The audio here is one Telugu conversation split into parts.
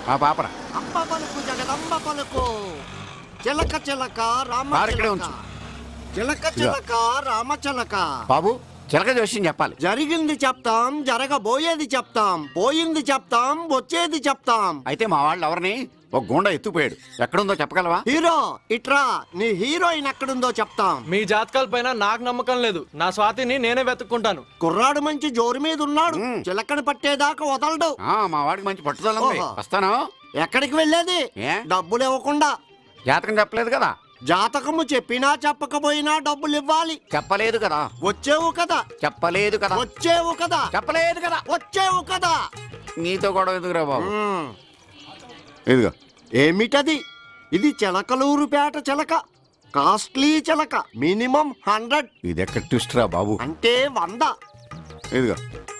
మా పాపరా అంబ పలుకు జగదంబ పలుకు చిలక చిలక రామ కారు ఇక్కడే చిలక ఉంచు. చిలక చిలక రామ చిలక బాబు చిలక జోష్యం చెప్పాలి జరిగింది చెప్తాం జరగబోయేది చెప్తాం పోయింది చెప్తాం వచ్చేది చెప్తాం అయితే మా వాళ్ళు ఎవరిని ఒక గుండా ఎత్తుపోయాడు ఎక్కడుందో చెప్పగలవా హీరో ఇట్రా నీ హీరోయిన్ ఎక్కడుందో చెప్తాం మీ జాతకాల పైన నాకు నమ్మకం లేదు నా స్వాతిని నేనే వెతుక్కుంటాను కుర్రాడు మంచి జోరు మీద ఉన్నాడు మ్. చిలకని పట్టేదాకా వదలడు ఆ, మా వాడికి మంచి పట్టుదల ఉంది ఓహో. వస్తాను ఎక్కడికి వెళ్ళేది ఏ? డబ్బులు ఇవ్వకుండా జాతకం చెప్పలేదు కదా జాతకము చెప్పినా చెప్పకపోయినా డబ్బులు ఇవ్వాలి చెప్పలేదు కదా వచ్చేవు కదా చెప్పలేదు కదా వచ్చేవు కదా చెప్పలేదు కదా వచ్చేవు కదా నీతో గొడవ ఎదుగురా బాబు మ్. ఇదిగో ఏమిటది ఇది చిలకలూరు పేట చిలక కాస్ట్లీ చిలక మినిమం హండ్రెడ్ ఇది ఎక్కడ ట్విస్ట్ రా బాబు అంటే వంద ఇదిగో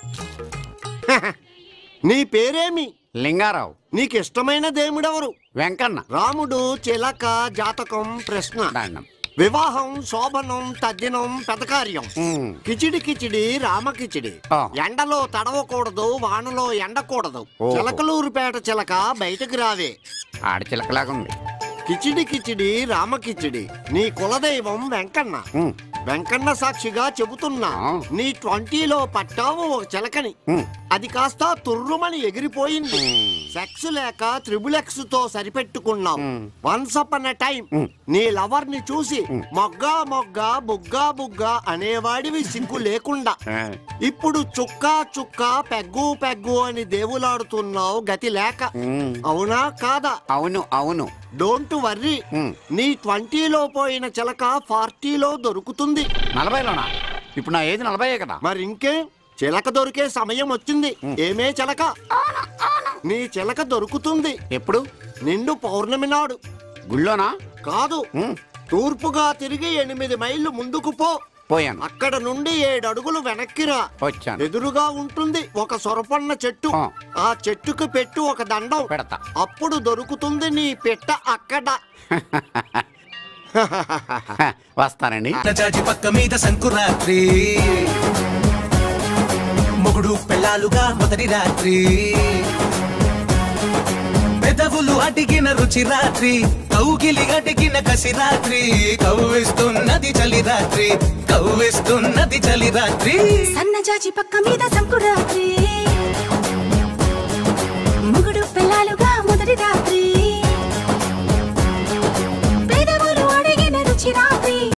నీ పేరేమి లింగారావు నీకు ఇష్టమైన దేవుడెవరు వెంకన్న రాముడు చిలక జాతకం ప్రశ్న దండం వివాహం శోభనం తద్దినం పెదకార్యం ఉమ్. కిచిడి కిచిడి రామ కిచిడి ఆ. ఎండలో తడవకూడదు వానలో ఎండకూడదు ఓహో. చిలకలూరుపేట చిలక బయటకు రావే ఆడ చిలకలాగా ఉంది కిచిడి కిచిడి రామ కిచిడి నీ కులదైవం వెంకన్న ఉమ్. వెంకన్న సాక్షిగా చెబుతున్నా ఆ. నీ ట్వంటీలో పట్టావు ఒక చిలకని ఉమ్. అది కాస్త తుర్రుమని ఎగిరిపోయింది ఉమ్. సెక్స్ లేక త్రిబుల్ ఎక్స్ తో సరిపెట్టుకున్నావు ఉమ్. వన్స్ అన్ టైం ఉమ్. నీ లవర్ ని చూసి మొగ్గా మొగ్గా బుగ్గా బుగ్గా అనేవాడివి సిగ్గు లేకుండా ఆ, ఇప్పుడు చుక్క చుక్క పెగ్గు పెగ్గు అని దేవులాడుతున్నావు గతి లేక ఉమ్. అవునా కాదా అవును అవును డోంట్ వర్రీ ఉమ్. నీ ట్వంటీలో పోయిన చిలక ఫార్టీలో దొరుకుతుంది నలభైలోనా ఇప్పుడు నా ఏది నలభై కదా మరి ఇంకే చిలక దొరికే సమయం వచ్చింది ఏమే చిలక నీ చిలక దొరుకుతుంది ఎప్పుడు నిండు పౌర్ణమి నాడు గుళ్ళోనా కాదు ఉమ్. తూర్పుగా తిరిగి ఎనిమిది మైళ్ళు ముందుకు పో పోయాను అక్కడ నుండి ఏడు అడుగులు వెనక్కిరా వచ్చాను ఎదురుగా ఉంటుంది ఒక సొరపన్న చెట్టు ఆ. ఆ చెట్టుకు పెట్టు ఒక దండం పెడతా అప్పుడు దొరుకుతుంది నీ పెట్ట అక్కడ హ, వస్తానండి చాచి పక్క మీద సంకురాత్రి మొగుడు పెళ్ళాలుగా మొదటి రాత్రి పెదవులు అడిగిన రుచి రాత్రి కౌగిలి అడిగిన కసి రాత్రి కవ్విస్తున్నది చలి రాత్రి కవ్విస్తున్నది చలి రాత్రి సన్నజాజి పక్క మీద సంకురాత్రి